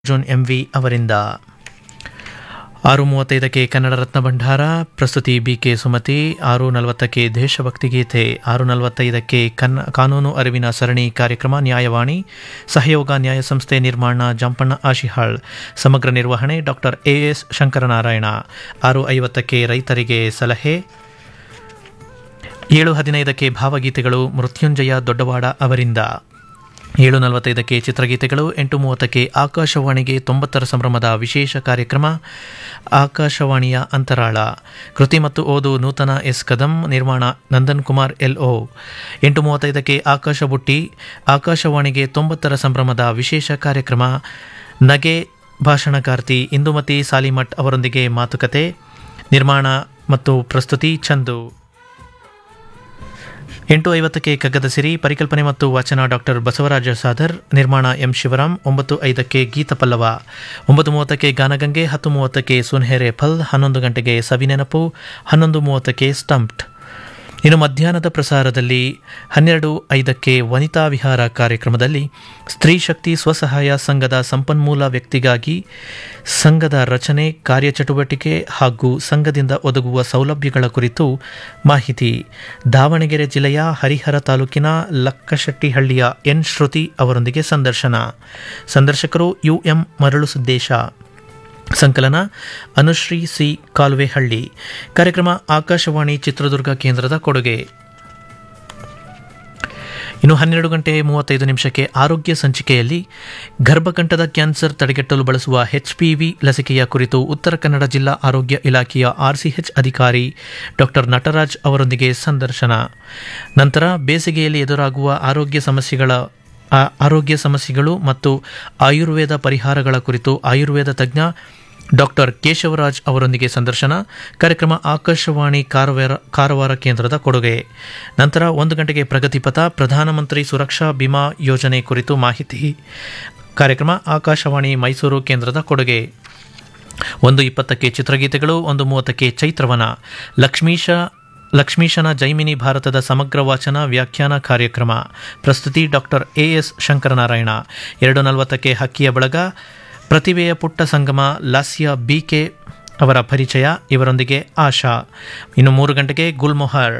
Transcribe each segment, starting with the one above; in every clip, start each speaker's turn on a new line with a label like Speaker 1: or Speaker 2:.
Speaker 1: Arjun M V ಅವರಿಂದ ಆರು ಮೂವತ್ತೈದಕ್ಕೆ ಕನ್ನಡ ರತ್ನ ಭಂಡಾರ ಪ್ರಸ್ತುತಿ ಬಿ ಕೆ ಸುಮತಿ ಆರು ನಲವತ್ತಕ್ಕೆ ದೇಶಭಕ್ತಿ ಗೀತೆ ಆರು ನಲವತ್ತೈದಕ್ಕೆ ಕನ್ನ ಕಾನೂನು ಅರಿವಿನ ಸರಣಿ ಕಾರ್ಯಕ್ರಮ ನ್ಯಾಯವಾಣಿ ಸಹಯೋಗ ನ್ಯಾಯ ಸಂಸ್ಥೆ ನಿರ್ಮಾಣ ಜಂಪಣ್ಣ ಆಶಿಹಾಳ್ ಸಮಗ್ರ ನಿರ್ವಹಣೆ ಡಾಕ್ಟರ್ ಎ ಎಸ್ ಶಂಕರನಾರಾಯಣ ಆರು ಐವತ್ತಕ್ಕೆ ರೈತರಿಗೆ ಸಲಹೆ ಏಳು ಹದಿನೈದಕ್ಕೆ ಭಾವಗೀತೆಗಳು ಮೃತ್ಯುಂಜಯ ದೊಡ್ಡವಾಡ ಅವರಿಂದ ಏಳು ನಲವತ್ತೈದಕ್ಕೆ ಚಿತ್ರಗೀತೆಗಳು ಎಂಟು ಮೂವತ್ತಕ್ಕೆ ಆಕಾಶವಾಣಿಗೆ ತೊಂಬತ್ತರ ಸಂಭ್ರಮದ ವಿಶೇಷ ಕಾರ್ಯಕ್ರಮ ಆಕಾಶವಾಣಿಯ ಅಂತರಾಳ ಕೃತಿ ಮತ್ತು ಓದು ನೂತನ ಎಸ್ ಕದಂ ನಿರ್ಮಾಣ ನಂದನ್ ಕುಮಾರ್ ಎಲ್ ಒ ಎಂಟು ಮೂವತ್ತೈದಕ್ಕೆ ಆಕಾಶ ಬುಟ್ಟಿ ಆಕಾಶವಾಣಿಗೆ ತೊಂಬತ್ತರ ಸಂಭ್ರಮದ ವಿಶೇಷ ಕಾರ್ಯಕ್ರಮ ನಗೆ ಭಾಷಣಕಾರ್ತಿ ಇಂದುಮತಿ ಸಾಲಿಮಠ್ ಅವರೊಂದಿಗೆ ಮಾತುಕತೆ ನಿರ್ಮಾಣ ಮತ್ತು ಪ್ರಸ್ತುತಿ ಚಂದು ಎಂಟು ಐವತ್ತಕ್ಕೆ ಕಗ್ಗದ ಸಿರಿ ಪರಿಕಲ್ಪನೆ ಮತ್ತು ವಾಚನ ಡಾಕ್ಟರ್ ಬಸವರಾಜ ಸಾದರ್ ನಿರ್ಮಾಣ ಎಂ ಶಿವರಾಮ್ ಒಂಬತ್ತು ಐದಕ್ಕೆ ಗೀತ ಪಲ್ಲವ ಒಂಬತ್ತು ಮೂವತ್ತಕ್ಕೆ ಗಾನಗಂಗೆ ಹತ್ತು ಮೂವತ್ತಕ್ಕೆ ಸುನ್ಹೆರೆ ಫಲ್ ಹನ್ನೊಂದು ಗಂಟೆಗೆ ಸವಿನೆನಪು ಹನ್ನೊಂದು ಮೂವತ್ತಕ್ಕೆ ಸ್ಟಂಪ್ಡ್ ಇನ್ನು ಮಧ್ಯಾಹ್ನದ ಪ್ರಸಾರದಲ್ಲಿ ಹನ್ನೆರಡು ಐದಕ್ಕೆ ವನಿತಾ ವಿಹಾರ ಕಾರ್ಯಕ್ರಮದಲ್ಲಿ ಸ್ತ್ರೀ ಶಕ್ತಿ ಸ್ವಸಹಾಯ ಸಂಘದ ಸಂಪನ್ಮೂಲ ವ್ಯಕ್ತಿಗಾಗಿ ಸಂಘದ ರಚನೆ ಕಾರ್ಯಚಟುವಟಿಕೆ ಹಾಗೂ ಸಂಘದಿಂದ ಒದಗುವ ಸೌಲಭ್ಯಗಳ ಕುರಿತು ಮಾಹಿತಿ ದಾವಣಗೆರೆ ಜಿಲ್ಲೆಯ ಹರಿಹರ ತಾಲೂಕಿನ ಲಕ್ಕಶೆಟ್ಟಿಹಳ್ಳಿಯ ಎನ್ ಶ್ರುತಿ ಅವರೊಂದಿಗೆ ಸಂದರ್ಶನ ಸಂದರ್ಶಕರು ಯು ಎಂ ಮರಳು ಸಿದ್ದೇಶ ಸಂಕಲನ ಅನುಶ್ರೀ ಸಿ ಕಾಲುವೆಹಳ್ಳಿ ಕಾರ್ಯಕ್ರಮ ಆಕಾಶವಾಣಿ ಚಿತ್ರದುರ್ಗ ಕೇಂದ್ರದ ಕೊಡುಗೆ ಇನ್ನು ಹನ್ನೆರಡು ಗಂಟೆ ಮೂವತ್ತೈದು ನಿಮಿಷಕ್ಕೆ ಆರೋಗ್ಯ ಸಂಚಿಕೆಯಲ್ಲಿ ಗರ್ಭಕಂಠದ ಕ್ಯಾನ್ಸರ್ ತಡೆಗಟ್ಟಲು ಬಳಸುವ ಎಚ್ಪಿವಿ ಲಸಿಕೆಯ ಕುರಿತು ಉತ್ತರ ಕನ್ನಡ ಜಿಲ್ಲಾ ಆರೋಗ್ಯ ಇಲಾಖೆಯ ಆರ್ಸಿಎಚ್ ಅಧಿಕಾರಿ ಡಾಕ್ಟರ್ ನಟರಾಜ್ ಅವರೊಂದಿಗೆ ಸಂದರ್ಶನ ನಂತರ ಬೇಸಿಗೆಯಲ್ಲಿ ಎದುರಾಗುವ ಆರೋಗ್ಯ ಸಮಸ್ಯೆಗಳ ಆರೋಗ್ಯ ಸಮಸ್ಯೆಗಳು ಮತ್ತು ಆಯುರ್ವೇದ ಪರಿಹಾರಗಳ ಕುರಿತು ಆಯುರ್ವೇದ ತಜ್ಞ ಡಾಕ್ಟರ್ ಕೇಶವರಾಜ್ ಅವರೊಂದಿಗೆ ಸಂದರ್ಶನ ಕಾರ್ಯಕ್ರಮ ಆಕಾಶವಾಣಿ ಕಾರವಾರ ಕಾರವಾರ ಕೇಂದ್ರದ ಕೊಡುಗೆ ನಂತರ ಒಂದು ಗಂಟೆಗೆ ಪ್ರಗತಿಪಥ ಪ್ರಧಾನಮಂತ್ರಿ ಸುರಕ್ಷಾ ಬಿಮಾ ಯೋಜನೆ ಕುರಿತು ಮಾಹಿತಿ ಕಾರ್ಯಕ್ರಮ ಆಕಾಶವಾಣಿ ಮೈಸೂರು ಕೇಂದ್ರದ ಕೊಡುಗೆ ಒಂದು ಇಪ್ಪತ್ತಕ್ಕೆ ಚಿತ್ರಗೀತೆಗಳು ಒಂದು ಮೂವತ್ತಕ್ಕೆ ಚೈತ್ರವನ ಲಕ್ಷ್ಮೀಶ ಲಕ್ಷ್ಮೀಶನ ಜೈಮಿನಿ ಭಾರತದ ಸಮಗ್ರ ವಾಚನ ವ್ಯಾಖ್ಯಾನ ಕಾರ್ಯಕ್ರಮ ಪ್ರಸ್ತುತಿ ಡಾಕ್ಟರ್ ಎ ಎಸ್ ಶಂಕರನಾರಾಯಣ ಎರಡು ನಲವತ್ತಕ್ಕೆ ಹಕ್ಕಿಯ ಬಳಗ ಪ್ರತಿಭೆಯ ಪುಟ್ಟ ಸಂಗಮ ಲಾಸ್ಯ ಬಿಕೆ ಅವರ ಪರಿಚಯ ಇವರೊಂದಿಗೆ ಆಶಾ ಇನ್ನು ಮೂರು ಗಂಟೆಗೆ ಗುಲ್ಮೊಹರ್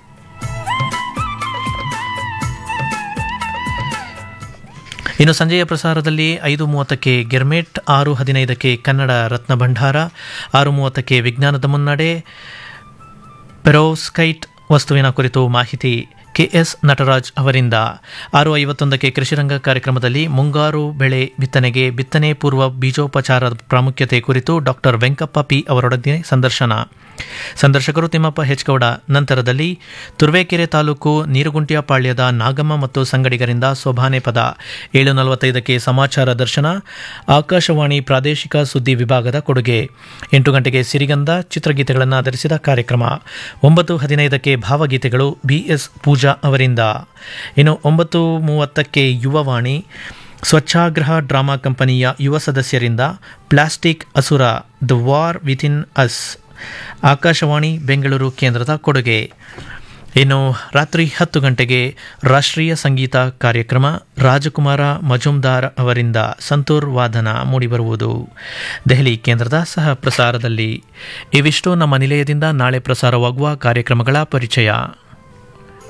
Speaker 1: ಇನ್ನು ಸಂಜೆಯ ಪ್ರಸಾರದಲ್ಲಿ ಐದು ಮೂವತ್ತಕ್ಕೆ ಗೆರ್ಮೆಟ್ ಆರು ಹದಿನೈದಕ್ಕೆ ಕನ್ನಡ ರತ್ನ ಭಂಡಾರ ಆರು ಮೂವತ್ತಕ್ಕೆ ವಿಜ್ಞಾನದ ಮುನ್ನಡೆ ಪೆರೋಸ್ಕೈಟ್ ವಸ್ತುವಿನ ಕುರಿತು ಮಾಹಿತಿ ಕೆಎಸ್ ನಟರಾಜ್ ಅವರಿಂದ ಆರು ಐವತ್ತೊಂದಕ್ಕೆ ಕೃಷಿರಂಗ ಕಾರ್ಯಕ್ರಮದಲ್ಲಿ ಮುಂಗಾರು ಬೆಳೆ ಬಿತ್ತನೆಗೆ ಬಿತ್ತನೆ ಪೂರ್ವ ಬೀಜೋಪಚಾರದ ಪ್ರಾಮುಖ್ಯತೆ ಕುರಿತು ಡಾಕ್ಟರ್ ವೆಂಕಪ್ಪ ಪಿ ಅವರೊಡನೆ ಸಂದರ್ಶನ ಸಂದರ್ಶಕರು ತಿಮ್ಮಪ್ಪ ಹೆಚ್ಗೌಡ ನಂತರದಲ್ಲಿ ತುರ್ವೇಕೆರೆ ತಾಲೂಕು ನೀರುಗುಂಟಿಯಪಾಳ್ಯದ ನಾಗಮ್ಮ ಮತ್ತು ಸಂಗಡಿಗರಿಂದ ಸೋಭಾನೆ ಪದ ಏಳು ನಲವತ್ತೈದಕ್ಕೆ ಸಮಾಚಾರ ದರ್ಶನ ಆಕಾಶವಾಣಿ ಪ್ರಾದೇಶಿಕ ಸುದ್ದಿ ವಿಭಾಗದ ಕೊಡುಗೆ ಎಂಟು ಗಂಟೆಗೆ ಸಿರಿಗಂಧ ಚಿತ್ರಗೀತೆಗಳನ್ನು ಆಧರಿಸಿದ ಕಾರ್ಯಕ್ರಮ ಒಂಬತ್ತು ಹದಿನೈದಕ್ಕೆ ಭಾವಗೀತೆಗಳು ಬಿಎಸ್ ಪೂಜಾ ಅವರಿಂದ ಇನ್ನು ಒಂಬತ್ತು ಮೂವತ್ತಕ್ಕೆ ಯುವವಾಣಿ ಸ್ವಚ್ಛಾಗ್ರಹ ಡ್ರಾಮಾ ಕಂಪನಿಯ ಯುವ ಸದಸ್ಯರಿಂದ ಪ್ಲಾಸ್ಟಿಕ್ ಅಸುರ the war within us Akashvani Bengaluru ಕೇಂದ್ರದ ಕೊಡುಗೆ ಇನ್ನು ರಾತ್ರಿ ಹತ್ತು ಗಂಟೆಗೆ ರಾಷ್ಟ್ರೀಯ ಸಂಗೀತ ಕಾರ್ಯಕ್ರಮ ರಾಜಕುಮಾರ ಮಜುಮ್ದಾರ್ ಅವರಿಂದ ಸಂತೂರ್ ವಾದನ ಮೂಡಿಬರುವುದು ದೆಹಲಿ ಕೇಂದ್ರದ ಸಹ ಪ್ರಸಾರದಲ್ಲಿ ಇವಿಷ್ಟು ನಮ್ಮ ನಿಲಯದಿಂದ ನಾಳೆ ಪ್ರಸಾರವಾಗುವ ಕಾರ್ಯಕ್ರಮಗಳ ಪರಿಚಯ